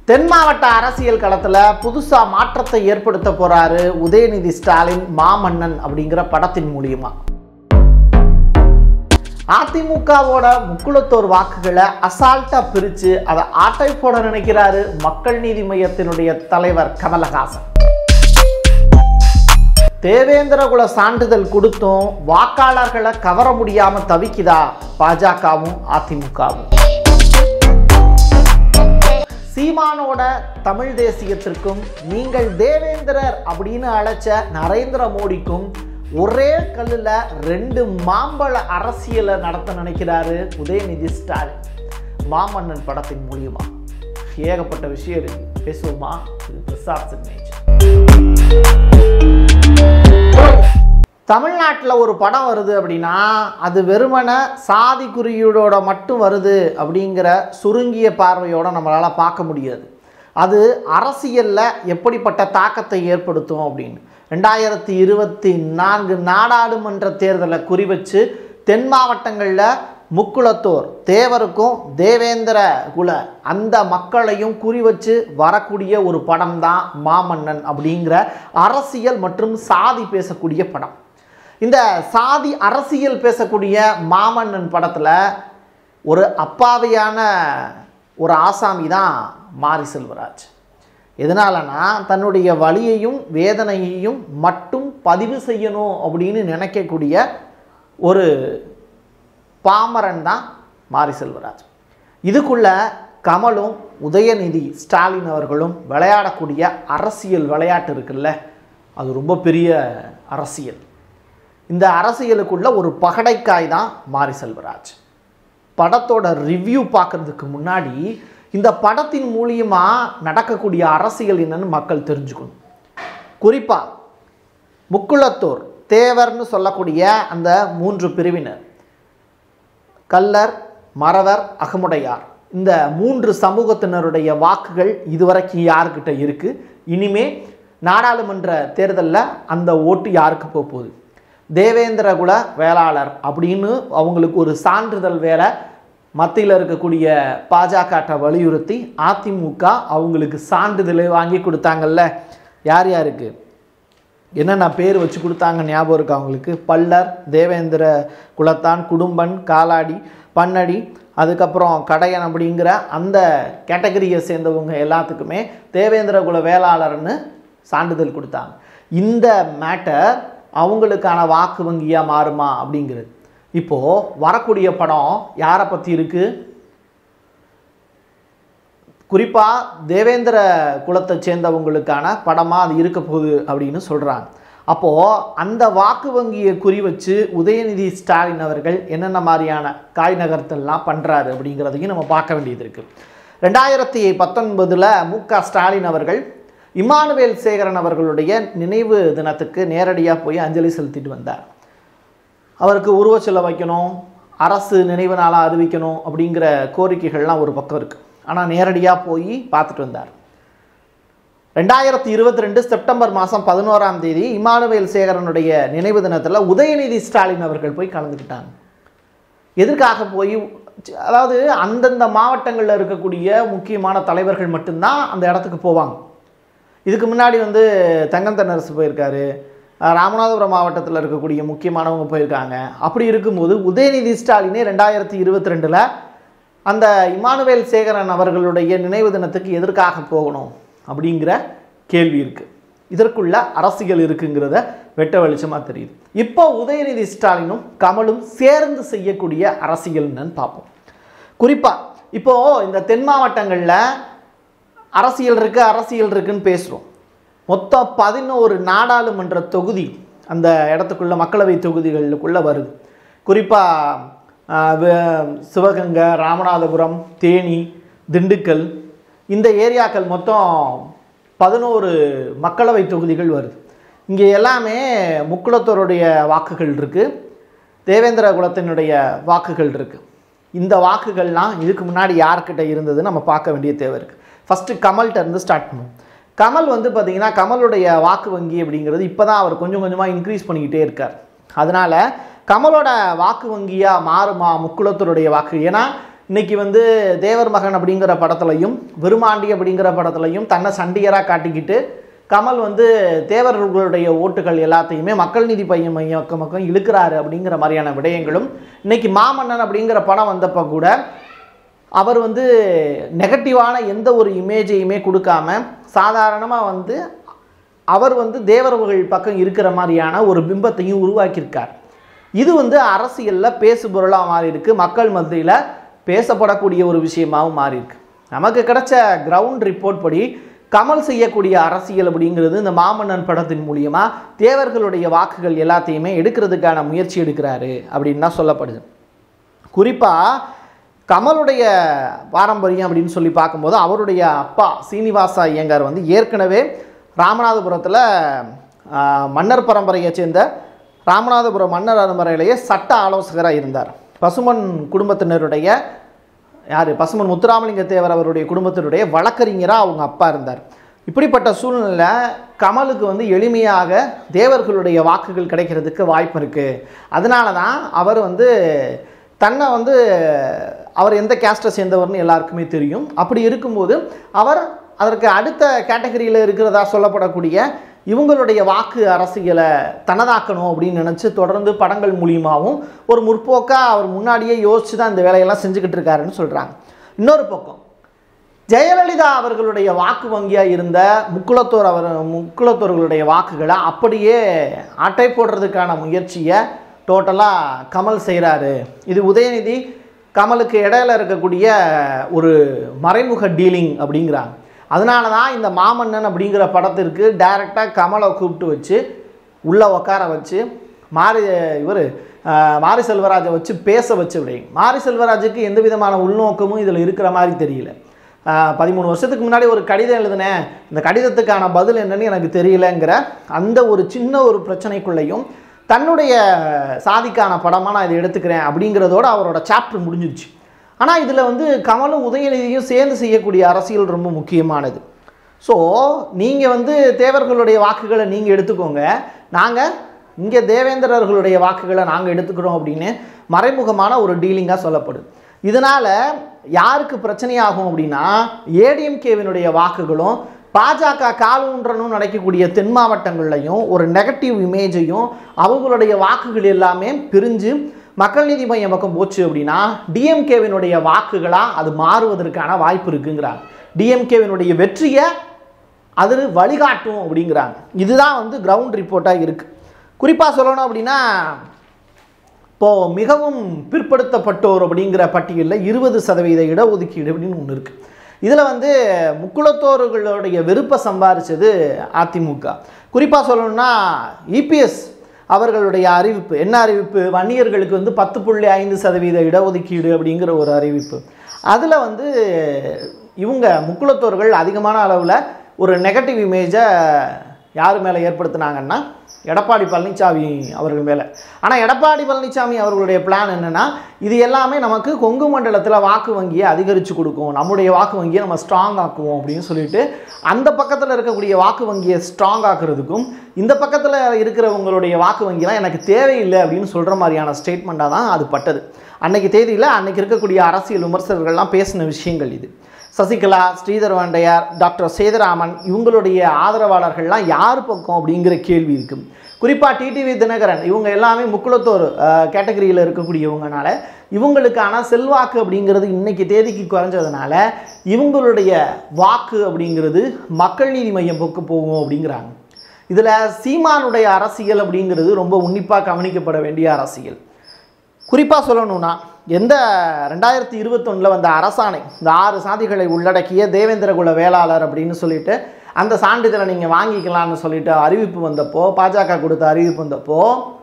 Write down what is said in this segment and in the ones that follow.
தென் மாவட்ட அரசியல் களத்தில் புதுசாக மாற்றத்தை ஏற்படுத்த போறாரு உதயநிதி ஸ்டாலின் மாமன்னன் அப்படிங்கிற படத்தின் மூலியமா அதிமுகவோட முக்குளத்தோர் வாக்குகளை அசால்ட்டா பிரிச்சு அதை ஆட்டை போட நினைக்கிறாரு மக்கள் நீதி மையத்தினுடைய தலைவர் கமலஹாசன் தேவேந்திரகுல சான்றிதழ் கொடுத்தும் வாக்காளர்களை கவர முடியாம தவிக்குதா பாஜகவும் அதிமுகவும் சீமானோட தமிழ் தேசியத்திற்கும் நீங்கள் தேவேந்திரர் அப்படின்னு அழைச்ச நரேந்திர மோடிக்கும் ஒரே கல்லுல ரெண்டு மாம்பழ அரசியலை நடத்த நினைக்கிறாரு உதயநிதி ஸ்டாலின் மாமன்னன் படத்தின் மூலியமா ஏகப்பட்ட விஷயம் இருக்கு பேசுவோமா இது பிரசாத் சிக்னேச்சர் தமிழ்நாட்டில் ஒரு படம் வருது அப்படின்னா அது வெறுமனே சாதி குறியீடோட மட்டும் வருது அப்படிங்கிற சுருங்கிய பார்வையோட நம்மளால் பார்க்க முடியாது அது அரசியலில் எப்படிப்பட்ட தாக்கத்தை ஏற்படுத்தும் அப்படின்னு ரெண்டாயிரத்தி இருபத்தி நான்கு நாடாளுமன்ற தேர்தலை குறிவச்சு தென் மாவட்டங்களில் முக்குளத்தோர் தேவருக்கும் தேவேந்திர குல அந்த மக்களையும் குறிவச்சு வரக்கூடிய ஒரு படம் தான் மாமன்னன் அப்படிங்கிற அரசியல் மற்றும் சாதி பேசக்கூடிய படம் இந்த சாதி அரசியல் பேசக்கூடிய மாமன்னன் படத்தில் ஒரு அப்பாவியான ஒரு ஆசாமி தான் மாரி செல்வராஜ் எதனாலனா தன்னுடைய வலியையும் வேதனையையும் மட்டும் பதிவு செய்யணும் அப்படின்னு நினைக்கக்கூடிய ஒரு பாமரன் தான் மாரி செல்வராஜ் இதுக்குள்ள கமலும் உதயநிதி ஸ்டாலின் அவர்களும் விளையாடக்கூடிய அரசியல் விளையாட்டு இருக்குல்ல அது ரொம்ப பெரிய அரசியல் இந்த அரசியலுக்குள்ள ஒரு பகடைக்காய் தான் மாரி செல்வராஜ் படத்தோட ரிவ்யூ பார்க்கறதுக்கு முன்னாடி இந்த படத்தின் மூலியமா நடக்கக்கூடிய அரசியல் என்னன்னு மக்கள் தெரிஞ்சுக்கணும் குறிப்பாக முக்குளத்தோர் தேவர்னு சொல்லக்கூடிய அந்த மூன்று பிரிவினர் கல்லர் மறவர் அகமுடையார் இந்த மூன்று சமூகத்தினருடைய வாக்குகள் இதுவரைக்கும் யாருக்கிட்ட இருக்கு இனிமே நாடாளுமன்ற தேர்தலில் அந்த ஓட்டு யாருக்கு போக போகுது தேவேந்திரகுல வேளாளர் அப்படின்னு அவங்களுக்கு ஒரு சான்றிதழ் வேற மத்தியில் இருக்கக்கூடிய பாஜகட்ட வலியுறுத்தி அதிமுக அவங்களுக்கு சான்றிதழை வாங்கி கொடுத்தாங்கல்ல யார் யாருக்கு என்னென்ன பேர் வச்சு கொடுத்தாங்க ஞாபகம் இருக்கா அவங்களுக்கு பல்லர் தேவேந்திர குலத்தான் குடும்பன் காலாடி பன்னடி அதுக்கப்புறம் கடையன் அப்படிங்கிற அந்த கேட்டகரியை சேர்ந்தவங்க எல்லாத்துக்குமே தேவேந்திர குல வேளாளர்னு சான்றிதழ் கொடுத்தாங்க இந்த மேட்டர் அவங்களுக்கான வாக்கு வங்கியாக மாறுமா அப்படிங்கிறது இப்போது வரக்கூடிய படம் யாரை பற்றி இருக்குது குறிப்பாக தேவேந்திர குலத்தை சேர்ந்தவங்களுக்கான படமாக அது இருக்க போகுது அப்படின்னு சொல்கிறாங்க அப்போது அந்த வாக்கு வங்கியை குறி வச்சு உதயநிதி ஸ்டாலின் அவர்கள் என்னென்ன மாதிரியான காய் நகர்த்தல்லாம் பண்ணுறாரு அப்படிங்கிறதையும் நம்ம பார்க்க வேண்டியது இருக்குது ரெண்டாயிரத்தி பத்தொன்பதில் மு க ஸ்டாலின் அவர்கள் இமானுவேல் சேகரன் அவர்களுடைய நினைவு தினத்துக்கு நேரடியாக போய் அஞ்சலி செலுத்திட்டு வந்தார் அவருக்கு உருவச்சிலை வைக்கணும் அரசு நினைவு நாளாக அறிவிக்கணும் அப்படிங்கிற கோரிக்கைகள்லாம் ஒரு பக்கம் இருக்குது ஆனால் நேரடியாக போய் பார்த்துட்டு வந்தார் ரெண்டாயிரத்தி இருபத்தி ரெண்டு செப்டம்பர் மாதம் பதினோராம் தேதி இமானுவேல் சேகரனுடைய நினைவு தினத்தில் உதயநிதி ஸ்டாலின் அவர்கள் போய் கலந்துக்கிட்டாங்க எதற்காக போய் அதாவது அந்தந்த மாவட்டங்களில் இருக்கக்கூடிய முக்கியமான தலைவர்கள் மட்டும்தான் அந்த இடத்துக்கு போவாங்க இதுக்கு முன்னாடி வந்து தங்கம் தென்னரசு போயிருக்காரு ராமநாதபுரம் மாவட்டத்தில் இருக்கக்கூடிய முக்கியமானவங்க போயிருக்காங்க அப்படி இருக்கும்போது உதயநிதி ஸ்டாலினே ரெண்டாயிரத்தி இருபத்தி ரெண்டில் அந்த இமானுவேல் சேகரன் அவர்களுடைய நினைவு தினத்துக்கு எதற்காக போகணும் அப்படிங்கிற கேள்வி இருக்குது இதற்குள்ள அரசியல் இருக்குங்கிறத வெட்ட வெளிச்சமாக தெரியுது இப்போ உதயநிதி ஸ்டாலினும் கமலும் சேர்ந்து செய்யக்கூடிய அரசியல் என்னன்னு பார்ப்போம் குறிப்பாக இப்போது இந்த தென் மாவட்டங்களில் அரசியல் இருக்குது அரசியல் இருக்குன்னு பேசுகிறோம் மொத்தம் பதினோரு நாடாளுமன்ற தொகுதி அந்த இடத்துக்குள்ள மக்களவை தொகுதிகளுக்குள்ளே வருது குறிப்பாக சிவகங்கை ராமநாதபுரம் தேனி திண்டுக்கல் இந்த ஏரியாக்கள் மொத்தம் பதினோரு மக்களவை தொகுதிகள் வருது இங்கே எல்லாமே முக்குளத்தோருடைய வாக்குகள் இருக்குது தேவேந்திர குலத்தினுடைய வாக்குகள் இருக்குது இந்த வாக்குகள்லாம் இதுக்கு முன்னாடி யார்கிட்ட இருந்தது நம்ம பார்க்க வேண்டிய தேவை இருக்குது ஃபஸ்ட்டு கமல்கிட்ட இருந்து ஸ்டார்ட் பண்ணுவோம் கமல் வந்து பார்த்திங்கன்னா கமலுடைய வாக்கு வங்கி அப்படிங்கிறது இப்போ தான் அவர் கொஞ்சம் கொஞ்சமாக இன்க்ரீஸ் பண்ணிக்கிட்டே இருக்கார் அதனால் கமலோட வாக்கு வங்கியாக மாறுமா முக்குளத்தூருடைய வாக்கு ஏன்னா இன்னைக்கு வந்து தேவர் மகன் அப்படிங்கிற படத்துலையும் விருமாண்டி அப்படிங்கிற படத்துலையும் தன்னை சண்டியராக காட்டிக்கிட்டு கமல் வந்து தேவர்களுடைய ஓட்டுகள் எல்லாத்தையுமே மக்கள் நீதி பையன் மையம் பக்கம் இழுக்கிறாரு அப்படிங்கிற மாதிரியான விடயங்களும் இன்னைக்கு மாமன்னன் அப்படிங்கிற படம் வந்தப்போ கூட அவர் வந்து நெகட்டிவான எந்த ஒரு இமேஜையுமே கொடுக்காம சாதாரணமாக வந்து அவர் வந்து தேவர்கள் பக்கம் இருக்கிற மாதிரியான ஒரு பிம்பத்தையும் உருவாக்கியிருக்கார் இது வந்து அரசியலில் பேசுபொருளாக மாறி இருக்கு மக்கள் மத்தியில் பேசப்படக்கூடிய ஒரு விஷயமாகவும் மாறி இருக்கு நமக்கு கிடைச்ச கிரவுண்ட் ரிப்போர்ட் படி கமல் செய்யக்கூடிய அரசியல் அப்படிங்கிறது இந்த மாமன்னன் படத்தின் மூலியமா தேவர்களுடைய வாக்குகள் எல்லாத்தையுமே எடுக்கிறதுக்கான முயற்சி எடுக்கிறாரு அப்படின்னு தான் சொல்லப்படுது குறிப்பாக கமலுடைய பாரம்பரியம் அப்படின்னு சொல்லி பார்க்கும்போது அவருடைய அப்பா சீனிவாச ஐயங்கார் வந்து ஏற்கனவே ராமநாதபுரத்தில் ஆஹ், மன்னர் பரம்பரையைச் சேர்ந்த ராமநாதபுரம் மன்னர் பரம்பரையிலேயே சட்ட ஆலோசகராக இருந்தார் பசுமன் குடும்பத்தினருடைய யார் பசுமன் முத்துராமலிங்க தேவர் அவருடைய குடும்பத்தினுடைய வழக்கறிஞராக அவங்க அப்பா இருந்தார் இப்படிப்பட்ட சூழ்நிலை கமலுக்கு வந்து எளிமையாக தேவர்களுடைய வாக்குகள் கிடைக்கிறதுக்கு வாய்ப்பு இருக்குது அதனால தான் அவர் வந்து தன்னை வந்து அவர் எந்த கேஸ்ட்டை சேர்ந்தவர்னு எல்லாருக்குமே தெரியும் அப்படி இருக்கும்போது அவர் அதற்கு அடுத்த கேட்டகரியில் இருக்கிறதா சொல்லப்படக்கூடிய இவங்களுடைய வாக்கு அரசியலை தனதாக்கணும் அப்படின்னு நினச்சி தொடர்ந்து படங்கள் மூலியமாகவும் ஒரு முற்போக்காக அவர் முன்னாடியே யோசித்து தான் இந்த வேலையெல்லாம் செஞ்சுக்கிட்டு இருக்காருன்னு சொல்கிறாங்க இன்னொரு பக்கம் ஜெயலலிதா அவர்களுடைய வாக்கு வங்கியாக இருந்த முக்குளத்தோர் அவர் முக்குளத்தோர்களுடைய வாக்குகளை அப்படியே அட்டை போடுறதுக்கான முயற்சியை டோட்டலாக கமல் செய்கிறாரு இது உதயநிதி கமலுக்கு இடையில இருக்கக்கூடிய ஒரு மறைமுக டீலிங் அப்படிங்கிறாங்க அதனால தான் இந்த மாமன்னன் அப்படிங்கிற படத்திற்கு டைரெக்டாக கமலை கூப்பிட்டு வச்சு உள்ளே உட்கார வச்சு மாரி இவர் மாரி செல்வராஜை வச்சு பேச வச்சு விடு மாரி செல்வராஜுக்கு எந்த விதமான உள்நோக்கமும் இதில் இருக்கிற மாதிரி தெரியல ஆஹ் பதிமூணு வருஷத்துக்கு முன்னாடி ஒரு கடிதம் எழுதினேன் இந்த கடிதத்துக்கான பதில் என்னன்னு எனக்கு தெரியலங்கிற அந்த ஒரு சின்ன ஒரு பிரச்சனைக்குள்ளேயும் தன்னுடைய சாதிக்கான படமாக நான் இதை எடுத்துக்கிறேன் அப்படிங்கிறதோட அவரோட சாப்டர் முடிஞ்சிருச்சு ஆனால் இதில் வந்து கமலும் உதயநிதியும் சேர்ந்து செய்யக்கூடிய அரசியல் ரொம்ப முக்கியமானது ஸோ நீங்கள் வந்து தேவர்களுடைய வாக்குகளை நீங்கள் எடுத்துக்கோங்க நாங்கள் இங்கே தேவேந்திரர்களுடைய வாக்குகளை நாங்கள் எடுத்துக்கிறோம் அப்படின்னு மறைமுகமான ஒரு டீலிங்காக சொல்லப்படுது இதனால் யாருக்கு பிரச்சனையாகும் அப்படின்னா ஏடிஎம்கேவினுடைய வாக்குகளும் பாஜக கால் ஊன்றணும் நடக்கக்கூடிய தென் மாவட்டங்கள்லையும் ஒரு நெகட்டிவ் இமேஜையும் அவங்களுடைய வாக்குகள் எல்லாமே பிரிஞ்சு மக்கள் நீதி மையம் பக்கம் போச்சு அப்படின்னா டிஎம்கேவினுடைய வாக்குகளாக அது மாறுவதற்கான வாய்ப்பு இருக்குங்கிறாங்க டிஎம்கேவினுடைய வெற்றியை அது வழிகாட்டும் அப்படிங்கிறாங்க இதுதான் வந்து கிரவுண்ட் ரிப்போர்ட்டாக இருக்குது குறிப்பாக சொல்லணும் அப்படின்னா இப்போது மிகவும் பிற்படுத்தப்பட்டோர் அப்படிங்கிற பட்டியலில் இருபது சதவீத இடஒதுக்கீடு அப்படின்னு ஒன்று இருக்குது இதில் வந்து முக்குளத்தோர்களுடைய வெறுப்பை சம்பாரிச்சது அதிமுக குறிப்பாக சொல்லணும்னா இபிஎஸ் அவர்களுடைய அறிவிப்பு என்ன அறிவிப்பு வன்னியர்களுக்கு வந்து பத்து புள்ளி ஐந்து சதவீத இடஒதுக்கீடு அப்படிங்கிற ஒரு அறிவிப்பு அதில் வந்து இவங்க முக்குளத்தோர்கள் அதிகமான அளவில் ஒரு நெகட்டிவ் இமேஜை யார் மேலே ஏற்படுத்தினாங்கன்னா எடப்பாடி பழனிசாமி அவர்கள் மேலே ஆனால் எடப்பாடி பழனிசாமி அவர்களுடைய பிளான் என்னென்னா இது எல்லாமே நமக்கு கொங்கு மண்டலத்தில் வாக்கு வங்கியை அதிகரித்து கொடுக்கும் நம்முடைய வாக்கு வங்கியை நம்ம ஸ்ட்ராங் ஆக்குவோம் அப்படின்னு சொல்லிட்டு அந்த பக்கத்தில் இருக்கக்கூடிய வாக்கு வங்கியை ஸ்ட்ராங் ஆக்குறதுக்கும் இந்த பக்கத்தில் இருக்கிறவங்களுடைய வாக்கு வங்கிலாம் எனக்கு தேவையில்லை அப்படின்னு சொல்கிற மாதிரியான ஸ்டேட்மெண்ட்டாக தான் அது பட்டது அன்னைக்கு தேதியில் அன்னைக்கு இருக்கக்கூடிய அரசியல் விமர்சகர்கள்லாம் பேசின விஷயங்கள் இது சசிகலா ஸ்ரீதர் வாண்டையார் டாக்டர் சேதுராமன் இவங்களுடைய ஆதரவாளர்கள்லாம் யார் பக்கம் அப்படிங்கிற கேள்வி இருக்குது குறிப்பாக டிடிவி தினகரன் இவங்க எல்லாமே முக்குளத்தோர் கேட்டகரியில் இருக்கக்கூடியவங்கனால இவங்களுக்கான செல்வாக்கு அப்படிங்கிறது இன்னைக்கு தேதிக்கு குறைஞ்சதுனால இவங்களுடைய வாக்கு அப்படிங்கிறது மக்கள் நீதி மையம் பக்கம் போகும் அப்படிங்கிறாங்க இதில் சீமானுடைய அரசியல் அப்படிங்கிறது ரொம்ப உன்னிப்பாக கவனிக்கப்பட வேண்டிய அரசியல் குறிப்பாக சொல்லணும்னா எந்த ரெண்டாயிரத்தி இருபத்தொன்னில் வந்த அரசாணை இந்த ஆறு சாதிகளை உள்ளடக்கிய தேவேந்திரகுல வேளாளர் அப்படின்னு சொல்லிட்டு அந்த சான்றிதழை நீங்கள் வாங்கிக்கலாம்னு சொல்லிட்டு அறிவிப்பு வந்தப்போ பாஜக கொடுத்த அறிவிப்பு வந்தப்போ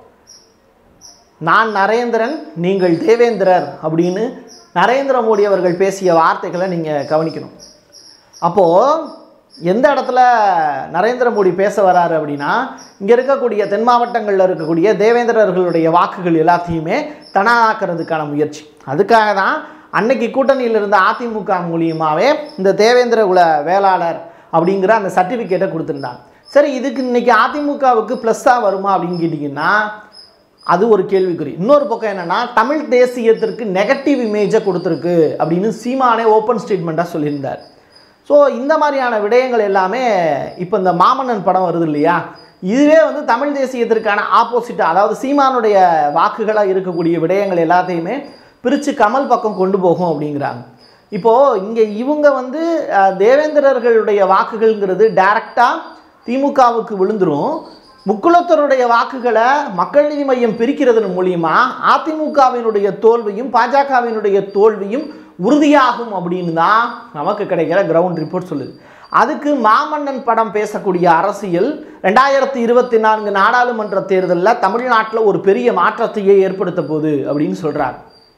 நான் நரேந்திரன் நீங்கள் தேவேந்திரர் அப்படின்னு நரேந்திர மோடி அவர்கள் பேசிய வார்த்தைகளை நீங்கள் கவனிக்கணும் அப்போது எந்த இடத்துல நரேந்திர மோடி பேச வராரு அப்படின்னா இங்கே இருக்கக்கூடிய தென் மாவட்டங்களில் இருக்கக்கூடிய தேவேந்திரர்களுடைய வாக்குகள் எல்லாத்தையுமே தனாக்கிறதுக்கான முயற்சி அதுக்காக தான் அன்னைக்கு கூட்டணியில் இருந்த அதிமுக மூலியமாகவே இந்த தேவேந்திர குல வேளாளர் அப்படிங்கிற அந்த சர்டிஃபிகேட்டை கொடுத்துருந்தாங்க சரி இதுக்கு இன்னைக்கு அதிமுகவுக்கு ப்ளஸ்ஸாக வருமா அப்படின்னு கேட்டிங்கன்னா அது ஒரு கேள்விக்குறி இன்னொரு பக்கம் என்னன்னா தமிழ் தேசியத்திற்கு நெகட்டிவ் இமேஜை கொடுத்துருக்கு அப்படின்னு சீமானே ஓப்பன் ஸ்டேட்மெண்ட்டாக சொல்லியிருந்தார் ஸோ இந்த மாதிரியான விடயங்கள் எல்லாமே இப்போ இந்த மாமன்னன் படம் வருது இல்லையா இதுவே வந்து தமிழ் தேசியத்திற்கான ஆப்போசிட்டாக அதாவது சீமானுடைய வாக்குகளாக இருக்கக்கூடிய விடயங்கள் எல்லாத்தையுமே பிரித்து கமல் பக்கம் கொண்டு போகும் அப்படிங்கிறாங்க இப்போது இங்கே இவங்க வந்து அஹ், தேவேந்திரர்களுடைய வாக்குகள்ங்கிறது டைரக்டாக திமுகவுக்கு விழுந்துரும் முக்குளத்தருடைய வாக்குகளை மக்கள் நீதி மையம் பிரிக்கிறதன் மூலியமா அதிமுகவினுடைய தோல்வியும் பாஜகவினுடைய தோல்வியும் உறுதியாகும் அப்படின்னு தான் நமக்கு கிடைக்கிற கிரவுண்ட் ரிப்போர்ட் சொல்லுது அதுக்கு மாமன்னன் படம் பேசக்கூடிய அரசியல் ரெண்டாயிரத்தி இருபத்தி நான்கு நாடாளுமன்ற தேர்தலில் தமிழ்நாட்டில் ஒரு பெரிய மாற்றத்தையே ஏற்படுத்த போகுது அப்படின்னு சொல்கிறாங்க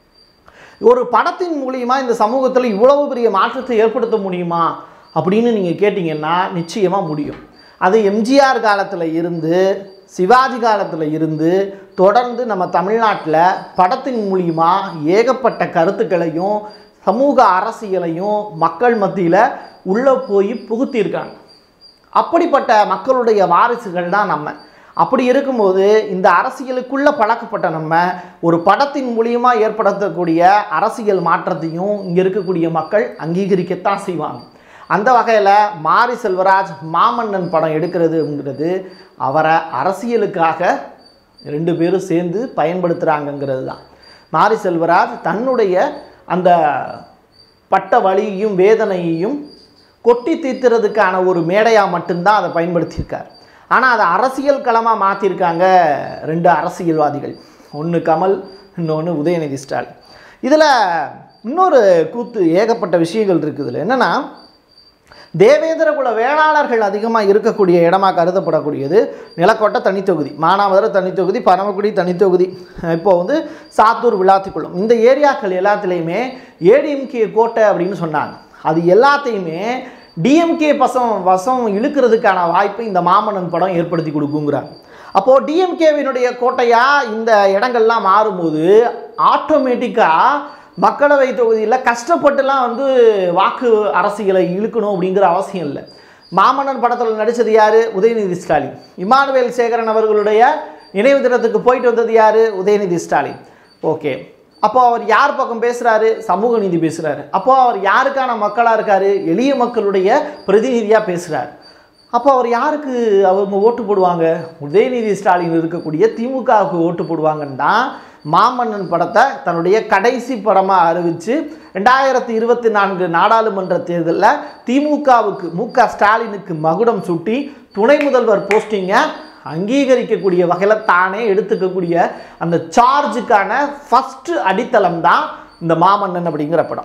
ஒரு படத்தின் மூலியமா இந்த சமூகத்தில் இவ்வளவு பெரிய மாற்றத்தை ஏற்படுத்த முடியுமா அப்படின்னு நீங்கள் கேட்டிங்கன்னா நிச்சயமாக முடியும் அது எம்ஜிஆர் காலத்தில் இருந்து சிவாஜி காலத்தில் இருந்து தொடர்ந்து நம்ம தமிழ்நாட்டில் படத்தின் மூலியமா ஏகப்பட்ட கருத்துக்களையும் சமூக அரசியலையும் மக்கள் மத்தியில் உள்ளே போய் புகுத்தியிருக்காங்க அப்படிப்பட்ட மக்களுடைய வாரிசுகள் தான் நம்ம அப்படி இருக்கும்போது இந்த அரசியலுக்குள்ள பழக்கப்பட்ட நம்ம ஒரு படத்தின் மூலியமா ஏற்படுத்தக்கூடிய அரசியல் மாற்றத்தையும் இங்கே இருக்கக்கூடிய மக்கள் அங்கீகரிக்கத்தான் செய்வாங்க அந்த வகையில் மாரி செல்வராஜ் மாமன்னன் படம் எடுக்கிறதுங்கிறது அவரை அரசியலுக்காக ரெண்டு பேரும் சேர்ந்து பயன்படுத்துகிறாங்கங்கிறது தான் மாரி செல்வராஜ் தன்னுடைய அந்த பட்ட வலியையும் வேதனையையும் கொட்டி தீர்த்துறதுக்கான ஒரு மேடையாக மட்டும்தான் அதை பயன்படுத்தியிருக்கார் ஆனால் அதை அரசியல் களமாக மாற்றிருக்காங்க ரெண்டு அரசியல்வாதிகள் ஒன்று கமல் இன்னொன்று உதயநிதி ஸ்டாலின் இதில் இன்னொரு கூத்து ஏகப்பட்ட விஷயங்கள் இருக்குது இதில் என்னென்னா தேவேந்திர குல வேளாளர்கள் அதிகமாக இருக்கக்கூடிய இடமா கருதப்படக்கூடியது நிலக்கோட்டை தனித்தொகுதி மானாமதுரை தனித்தொகுதி பரமக்குடி தனித்தொகுதி இப்போ வந்து சாத்தூர் விளாத்திக்குளம் இந்த ஏரியாக்கள் எல்லாத்துலேயுமே ஏடிஎம்கே கோட்டை அப்படின்னு சொன்னாங்க அது எல்லாத்தையுமே டிஎம்கே பசம் வசம் இழுக்கிறதுக்கான வாய்ப்பை இந்த மாமன்னன் படம் ஏற்படுத்தி கொடுக்குங்கிறாங்க அப்போது டிஎம்கேவினுடைய கோட்டையாக இந்த இடங்கள்லாம் மாறும்போது ஆட்டோமேட்டிக்காக மக்களவை தொகுதியில் கஷ்டப்பட்டுலாம் வந்து வாக்கு அரசியலை இழுக்கணும் அப்படிங்கிற அவசியம் இல்லை மாமன்னன் படத்தில் நடித்தது யார் உதயநிதி ஸ்டாலின் இமானுவேல் சேகரன் அவர்களுடைய நினைவு தினத்துக்கு போயிட்டு வந்தது யார் உதயநிதி ஸ்டாலின் ஓகே அப்போ அவர் யார் பக்கம் பேசுகிறாரு சமூக நீதி பேசுகிறாரு அப்போ அவர் யாருக்கான மக்களாக இருக்காரு எளிய மக்களுடைய பிரதிநிதியாக பேசுகிறார் அப்போ அவர் யாருக்கு அவங்க ஓட்டு போடுவாங்க உதயநிதி ஸ்டாலின் இருக்கக்கூடிய திமுகவுக்கு ஓட்டு போடுவாங்கன்னு தான் மாமன்னன் படத்தை தன்னுடைய கடைசி படமாக அறிவித்து ரெண்டாயிரத்தி இருபத்தி நான்கு நாடாளுமன்ற தேர்தலில் திமுகவுக்கு மு க ஸ்டாலினுக்கு மகுடம் சுட்டி துணை முதல்வர் போஸ்டிங்கை அங்கீகரிக்கக்கூடிய வகையில் தானே எடுத்துக்கக்கூடிய அந்த சார்ஜுக்கான ஃபஸ்ட்டு அடித்தளம் தான் இந்த மாமன்னன் அப்படிங்கிற படம்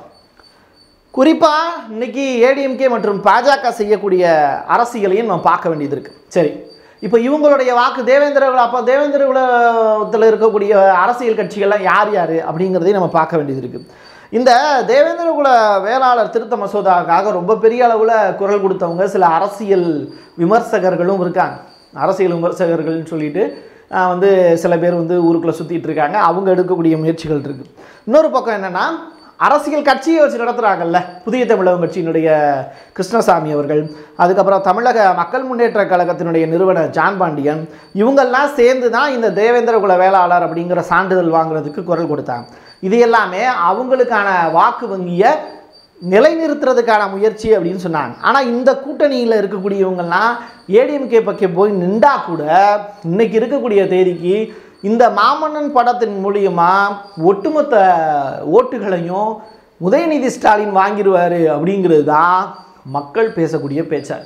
குறிப்பாக இன்னைக்கு ஏடிஎம்கே மற்றும் பாஜக செய்யக்கூடிய அரசியலையும் நம்ம பார்க்க வேண்டியது இருக்குது சரி இப்போ இவங்களுடைய வாக்கு தேவேந்திர குல அப்போ தேவேந்திர குலத்தில் இருக்கக்கூடிய அரசியல் கட்சிகள்லாம் யார் யார் அப்படிங்கிறதையும் நம்ம பார்க்க வேண்டியது இருக்குது இந்த தேவேந்திர குல வேளாளர் திருத்த மசோதாவுக்காக ரொம்ப பெரிய அளவில் குரல் கொடுத்தவங்க சில அரசியல் விமர்சகர்களும் இருக்காங்க அரசியல் விமர்சகர்கள்னு சொல்லிட்டு ஆஹ், வந்து சில பேர் வந்து ஊருக்குள்ளே சுற்றிட்டு இருக்காங்க அவங்க எடுக்கக்கூடிய முயற்சிகள் இருக்குது இன்னொரு பக்கம் என்னென்னா அரசியல் கட்சியை வச்சு நடத்துகிறாங்கல்ல புதிய தமிழகம் கட்சியினுடைய கிருஷ்ணசாமி அவர்கள் அதுக்கப்புறம் தமிழக மக்கள் முன்னேற்ற கழகத்தினுடைய நிறுவனர் ஜான் பாண்டியன் இவங்கெல்லாம் சேர்ந்து தான் இந்த தேவேந்திர குல வேளாளர் அப்படிங்கிற சான்றிதழ் வாங்குறதுக்கு குரல் கொடுத்தாங்க இது எல்லாமே அவங்களுக்கான வாக்கு வங்கியை நிலைநிறுத்துறதுக்கான முயற்சி அப்படின்னு சொன்னாங்க ஆனால் இந்த கூட்டணியில் இருக்கக்கூடியவங்கெல்லாம் ஏடிஎம்கே பக்கம் போய் நின்றா கூட இன்னைக்கு இருக்கக்கூடிய தேதிக்கு இந்த மாமன்னன் படத்தின் மூலியமா ஒட்டுமொத்த ஓட்டுகளையும் உதயநிதி ஸ்டாலின் வாங்கிடுவார் அப்படிங்கிறது தான் மக்கள் பேசக்கூடிய பேச்சா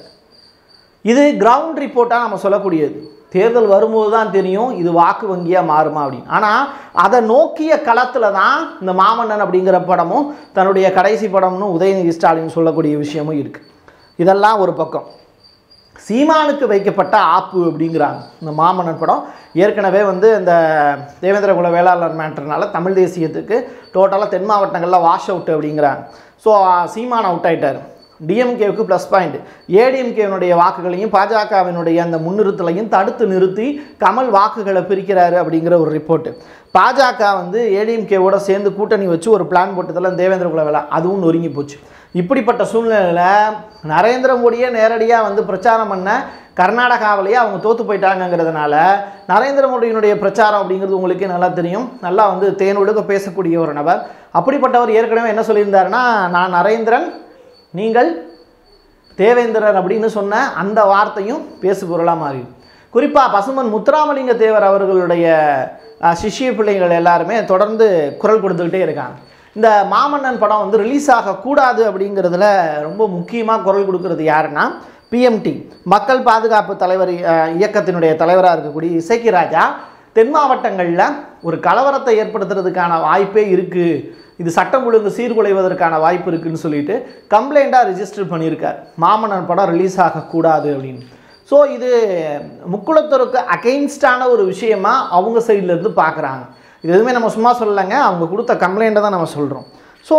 இது கிரவுண்ட் ரிப்போர்ட்டாக நம்ம சொல்லக்கூடியது தேர்தல் வரும்போது தான் தெரியும் இது வாக்கு வங்கியாக மாறுமா அப்படின்னு ஆனால் அதை நோக்கிய களத்தில் தான் இந்த மாமன்னன் அப்படிங்கிற படமும் தன்னுடைய கடைசி படம்னு உதயநிதி ஸ்டாலின் சொல்லக்கூடிய விஷயமும் இருக்குது இதெல்லாம் ஒரு பக்கம் சீமானுக்கு வைக்கப்பட்ட ஆப்பு அப்படிங்கிறாங்க இந்த மாமன்னன் படம் ஏற்கனவே வந்து இந்த தேவேந்திர குல வேளாளர் மேட்டர்னால தமிழ் தேசியத்துக்கு டோட்டலாக தென் மாவட்டங்களில் வாஷ் அவுட் அப்படிங்கிறாங்க ஸோ சீமான் அவுட் ஆயிட்டார் டிஎம்கேவுக்கு ப்ளஸ் பாயிண்ட் ஏடிஎம்கேவினுடைய வாக்குகளையும் பாஜகவினுடைய அந்த முன்னிறுத்தலையும் தடுத்து நிறுத்தி கமல் வாக்குகளை பிரிக்கிறாரு அப்படிங்கிற ஒரு ரிப்போர்ட்டு பாஜக வந்து ஏடிஎம்கேவோட சேர்ந்து கூட்டணி வச்சு ஒரு பிளான் போட்டதில் தேவேந்திர குல வேளா அதுவும் நொறுங்கி போச்சு இப்படிப்பட்ட சூழ்நிலையில் நரேந்திர மோடியே நேரடியாக வந்து பிரச்சாரம் பண்ண கர்நாடகாவிலேயே அவங்க தோத்து போயிட்டாங்கங்கிறதுனால நரேந்திர மோடியினுடைய பிரச்சாரம் அப்படிங்கிறது உங்களுக்கே நல்லா தெரியும் நல்லா வந்து தேனொழுக பேசக்கூடிய ஒரு நபர் அப்படிப்பட்டவர் ஏற்கனவே என்ன சொல்லியிருந்தாருன்னா நான் நரேந்திரன் நீங்கள் தேவேந்திரர் அப்படின்னு சொன்ன அந்த வார்த்தையும் பேசு பொருளாக மாறி குறிப்பாக பசுமன் முத்துராமலிங்க தேவர் அவர்களுடைய அஹ், சிஷ்ய பிள்ளைகள் எல்லாருமே தொடர்ந்து குரல் கொடுத்துக்கிட்டே இருக்காங்க இந்த மாமன்னன் படம் வந்து ரிலீஸ் ஆகக்கூடாது அப்படிங்கிறதுல ரொம்ப முக்கியமாக குரல் கொடுக்கறது யாருன்னா பிஎம்டி மக்கள் பாதுகாப்பு தலைவர் அஹ், இயக்கத்தினுடைய தலைவராக இருக்கக்கூடிய இசைக்கு ராஜா தென் மாவட்டங்களில் ஒரு கலவரத்தை ஏற்படுத்துறதுக்கான வாய்ப்பே இருக்குது இது சட்டம் ஒழுங்கு சீர்குலைவதற்கான வாய்ப்பு இருக்குன்னு சொல்லிட்டு கம்ப்ளைண்ட்டாக ரிஜிஸ்டர் பண்ணியிருக்கார் மாமன்னன் படம் ரிலீஸ் ஆகக்கூடாது அப்படின்னு ஸோ இது முக்குளத்தூருக்கு அகெயின்ஸ்டான ஒரு விஷயமா அவங்க சைட்லேருந்து பார்க்குறாங்க இது எதுவுமே நம்ம சும்மா சொல்லலைங்க அவங்க கொடுத்த கம்ப்ளைண்ட்டை தான் நம்ம சொல்கிறோம் ஸோ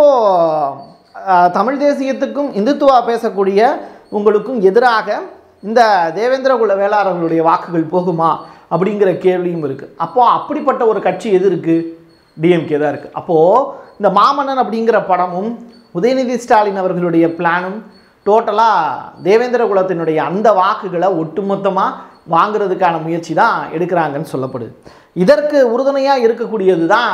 தமிழ் தேசியத்துக்கும் இந்துத்துவா பேசக்கூடிய உங்களுக்கும் எதிராக இந்த தேவேந்திரகுல வேளாளர்களுடைய வாக்குகள் போகுமா அப்படிங்கிற கேள்வியும் இருக்குது அப்போது அப்படிப்பட்ட ஒரு கட்சி எது இருக்குது டிஎம்கே தான் இருக்குது அப்போது இந்த மாமன்னன் அப்படிங்கிற படமும் உதயநிதி ஸ்டாலின் அவர்களுடைய பிளானும் டோட்டலாக தேவேந்திர குலத்தினுடைய அந்த வாக்குகளை ஒட்டுமொத்தமாக வாங்குறதுக்கான முயற்சி தான் எடுக்கிறாங்கன்னு சொல்லப்படுது இதற்கு உறுதுணையாக இருக்கக்கூடியது தான்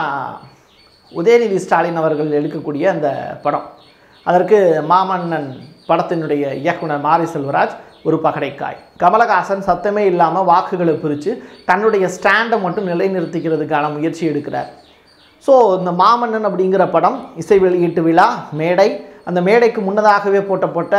உதயநிதி ஸ்டாலின் அவர்கள் எடுக்கக்கூடிய அந்த படம் அதற்கு மாமன்னன் படத்தினுடைய இயக்குனர் மாரி செல்வராஜ் ஒரு பகடைக்காய் கமலஹாசன் சத்தமே இல்லாமல் வாக்குகளை பிரித்து தன்னுடைய ஸ்டாண்டை மட்டும் நிலைநிறுத்திக்கிறதுக்கான முயற்சி எடுக்கிறார் ஸோ இந்த மாமன்னன் அப்படிங்கிற படம் இசை வெளியீட்டு விழா மேடை அந்த மேடைக்கு முன்னதாகவே போட்டப்பட்ட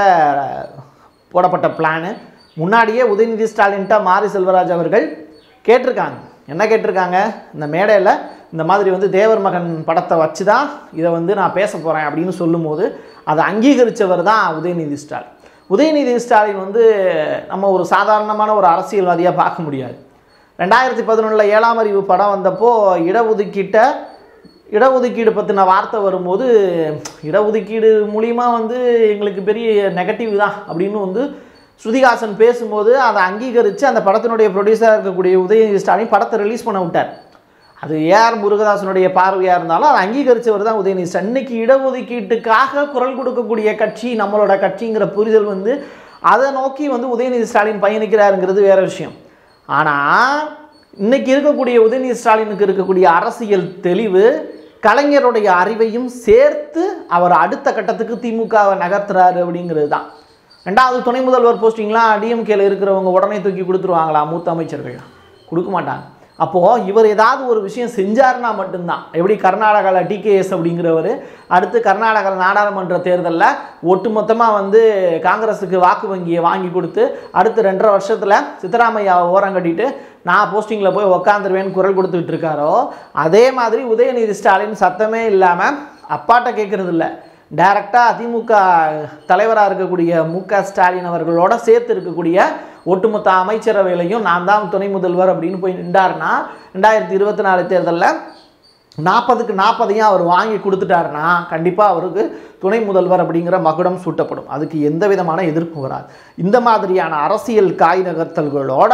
போடப்பட்ட பிளானு முன்னாடியே உதயநிதி ஸ்டாலின்ட்ட மாரி செல்வராஜ் அவர்கள் கேட்டிருக்காங்க என்ன கேட்டிருக்காங்க இந்த மேடையில் இந்த மாதிரி வந்து தேவர் மகன் படத்தை வச்சு தான் இதை வந்து நான் பேச போகிறேன் அப்படின்னு சொல்லும்போது அதை அங்கீகரித்தவர் தான் உதயநிதி ஸ்டாலின் உதயநிதி ஸ்டாலின் வந்து நம்ம ஒரு சாதாரணமான ஒரு அரசியல்வாதியாக பார்க்க முடியாது ரெண்டாயிரத்தி பதினொன்றில் ஏழாம் அறிவு படம் வந்தப்போ இடஒதுக்கீட்டை இடஒதுக்கீடு பற்றின வார்த்தை வரும்போது இடஒதுக்கீடு மூலிமா வந்து எங்களுக்கு பெரிய நெகட்டிவ் தான் அப்படின்னு வந்து ஸ்ருதிஹாசன் பேசும்போது அதை அங்கீகரித்து அந்த படத்தினுடைய ப்ரொடியூசராக இருக்கக்கூடிய உதயநிதி ஸ்டாலின் படத்தை ரிலீஸ் பண்ண விட்டார் அது ஏஆர் முருகதாசனுடைய பார்வையாக இருந்தாலும் அதை அங்கீகரித்தவர் தான் உதயநிதி ஸ்டாலின் இன்னைக்கு இடஒதுக்கீட்டுக்காக குரல் கொடுக்கக்கூடிய கட்சி நம்மளோட கட்சிங்கிற புரிதல் வந்து அதை நோக்கி வந்து உதயநிதி ஸ்டாலின் பயணிக்கிறாருங்கிறது வேற விஷயம் ஆனால் இன்னைக்கு இருக்கக்கூடிய உதயநிதி ஸ்டாலினுக்கு இருக்கக்கூடிய அரசியல் தெளிவு கலைஞருடைய அறிவையும் சேர்த்து அவர் அடுத்த கட்டத்துக்கு திமுகவை நகர்த்துறாரு அப்படிங்கிறது தான் ரெண்டாவது துணை முதல்வர் போஸ்டிங்லாம் டிஎம்கேல இருக்கிறவங்க உடனே தூக்கி கொடுத்துருவாங்களா மூத்த அமைச்சர்கள் கொடுக்க மாட்டாங்க அப்போது இவர் ஏதாவது ஒரு விஷயம் செஞ்சாருன்னா மட்டும்தான் எப்படி கர்நாடகாவில் டிகேஎஸ் அப்படிங்கிறவர் அடுத்து கர்நாடகா நாடாளுமன்ற தேர்தலில் ஒட்டுமொத்தமாக வந்து காங்கிரஸுக்கு வாக்கு வங்கியை வாங்கி கொடுத்து அடுத்து ரெண்டரை வருஷத்தில் சித்தராமையாவை ஓரம் கட்டிட்டு நான் போஸ்டிங்கில் போய் உக்காந்துருவேன்னு குரல் கொடுத்துட்டு இருக்காரோ அதே மாதிரி உதயநிதி ஸ்டாலின் சத்தமே இல்லாமல் அப்பாட்ட கேட்குறது இல்லை டைரக்டாக அதிமுக தலைவராக இருக்கக்கூடிய மு க ஸ்டாலின் அவர்களோட சேர்த்து இருக்கக்கூடிய ஒட்டுமொத்த அமைச்சரவையிலையும் நான் தான் துணை முதல்வர் அப்படின்னு போய் நின்றாருன்னா ரெண்டாயிரத்தி இருபத்தி நாலு தேர்தலில் நாற்பதுக்கு நாற்பதையும் அவர் வாங்கி கொடுத்துட்டாருன்னா கண்டிப்பாக அவருக்கு துணை முதல்வர் அப்படிங்கிற மகுடம் சூட்டப்படும் அதுக்கு எந்த விதமான எதிர்ப்பும் வராது இந்த மாதிரியான அரசியல் காய் நகர்த்தல்களோட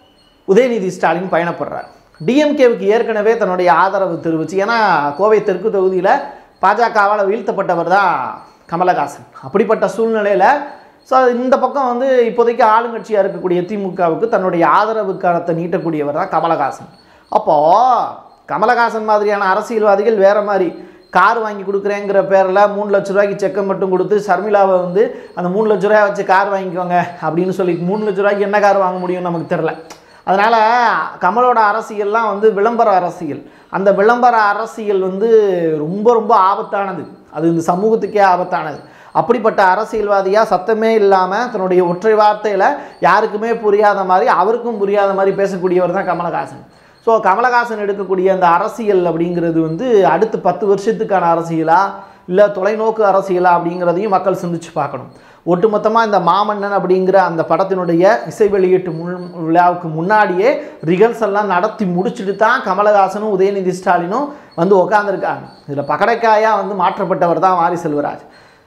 உதயநிதி ஸ்டாலின் பயணப்படுறார் டிஎம்கேவுக்கு ஏற்கனவே தன்னுடைய ஆதரவு தெரிவிச்சு ஏன்னா கோவை தெற்கு தொகுதியில் பாஜகவால் வீழ்த்தப்பட்டவர் தான் கமலஹாசன் அப்படிப்பட்ட சூழ்நிலையில் ஸோ இந்த பக்கம் வந்து இப்போதைக்கு ஆளுங்கட்சியாக இருக்கக்கூடிய திமுகவுக்கு தன்னுடைய ஆதரவு கரத்தை நீட்டக்கூடியவர் தான் கமலஹாசன் அப்போது கமலஹாசன் மாதிரியான அரசியல்வாதிகள் வேற மாதிரி கார் வாங்கி கொடுக்குறேங்கிற பேரில் மூணு லட்ச ரூபாய்க்கு செக்கை மட்டும் கொடுத்து ஷர்மிளாவை வந்து அந்த மூணு லட்ச ரூபாய் வச்சு கார் வாங்கிக்கோங்க அப்படின்னு சொல்லி மூணு லட்ச ரூபாய்க்கு என்ன கார் வாங்க முடியும் நமக்கு தெரில அதனால் கமலோட அரசியல்லாம் வந்து விளம்பர அரசியல் அந்த விளம்பர அரசியல் வந்து ரொம்ப ரொம்ப ஆபத்தானது அது இந்த சமூகத்துக்கே ஆபத்தானது அப்படிப்பட்ட அரசியல்வாதியாக சத்தமே இல்லாமல் தன்னுடைய ஒற்றை வார்த்தையில் யாருக்குமே புரியாத மாதிரி அவருக்கும் புரியாத மாதிரி பேசக்கூடியவர் தான் கமலஹாசன் ஸோ கமலஹாசன் எடுக்கக்கூடிய அந்த அரசியல் அப்படிங்கிறது வந்து அடுத்து பத்து வருஷத்துக்கான அரசியலா இல்லை தொலைநோக்கு அரசியலா அப்படிங்கிறதையும் மக்கள் சிந்திச்சு பார்க்கணும் ஒட்டுமொத்தமாக இந்த மாமன்னன் அப்படிங்கிற அந்த படத்தினுடைய இசை வெளியீட்டு முன் விழாவுக்கு முன்னாடியே ரிஹர்சல்லாம் நடத்தி முடிச்சுட்டு தான் கமலஹாசனும் உதயநிதி ஸ்டாலினும் வந்து உக்காந்துருக்காங்க இதில் பகடைக்காயாக வந்து மாற்றப்பட்டவர் தான் வாரி செல்வராஜ்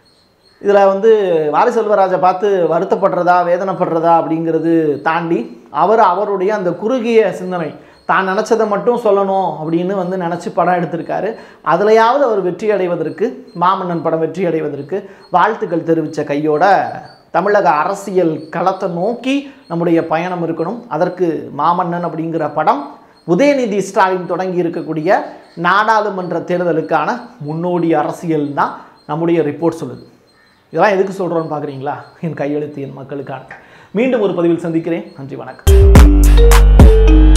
இதில் வந்து வாரி செல்வராஜை பார்த்து வருத்தப்படுறதா வேதனைப்படுறதா அப்படிங்கிறது தாண்டி அவர் அவருடைய அந்த குறுகிய சிந்தனை தான் நினச்சதை மட்டும் சொல்லணும் அப்படின்னு வந்து நினச்சி படம் எடுத்திருக்காரு அதுலையாவது அவர் வெற்றி அடைவதற்கு மாமன்னன் படம் வெற்றி அடைவதற்கு வாழ்த்துக்கள் தெரிவித்த கையோட தமிழக அரசியல் களத்தை நோக்கி நம்முடைய பயணம் இருக்கணும் அதற்கு மாமன்னன் அப்படிங்கிற படம் உதயநிதி ஸ்டாலின் தொடங்கி இருக்கக்கூடிய நாடாளுமன்ற தேர்தலுக்கான முன்னோடி அரசியல் தான் நம்முடைய ரிப்போர்ட் சொல்லுது இதெல்லாம் எதுக்கு சொல்கிறோன்னு பார்க்குறீங்களா என் கையெழுத்து என் மக்களுக்கான மீண்டும் ஒரு பதிவில் சந்திக்கிறேன் நன்றி வணக்கம்